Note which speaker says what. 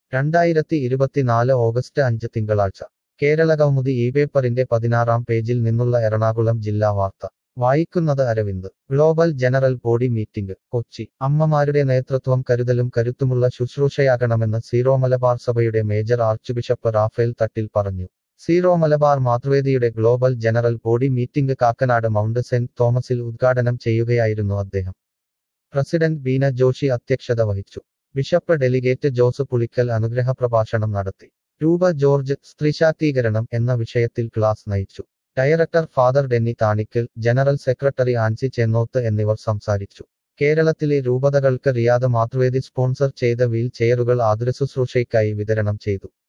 Speaker 1: രണ്ടായിരത്തി ഇരുപത്തിനാല് ഓഗസ്റ്റ് അഞ്ച് തിങ്കളാഴ്ച കേരളകൗമുദി ഈ പേപ്പറിന്റെ പതിനാറാം പേജിൽ നിന്നുള്ള എറണാകുളം ജില്ലാ വാർത്ത വായിക്കുന്നത് Aravind global general body meeting Kochi അമ്മമാരുടെ നേതൃത്വം കരുതലും കരുത്തുമുള്ള ശുശ്രൂഷയാകണമെന്ന് സീറോ മലബാർ സഭയുടെ major archbishop Raphael Thattil പറഞ്ഞു സീറോ മലബാർ മാതൃവേദിയുടെ global general body meeting Kakkanad Mount Saint തോമസിൽ ഉദ്ഘാടനം ചെയ്യുകയായിരുന്നു അദ്ദേഹം പ്രസിഡന്റ് ബീന ജോഷി അധ്യക്ഷത വഹിച്ചു ബിഷപ്പ് ഡെലിഗേറ്റ് ജോസ് പുളിക്കൽ അനുഗ്രഹ പ്രഭാഷണം നടത്തി രൂപ ജോർജ് സ്ത്രീശാക്തീകരണം എന്ന വിഷയത്തിൽ ക്ലാസ് നയിച്ചു director father Denny Thanikkal general secretary Ancy Chennoth എന്നിവർ സംസാരിച്ചു കേരളത്തിലെ രൂപതകൾക്ക് റിയാദ് മാതൃവേദി സ്പോൺസർ ചെയ്ത വീൽ ചെയറുകൾ ആതുരശുശ്രൂഷയ്ക്കായി വിതരണം ചെയ്തു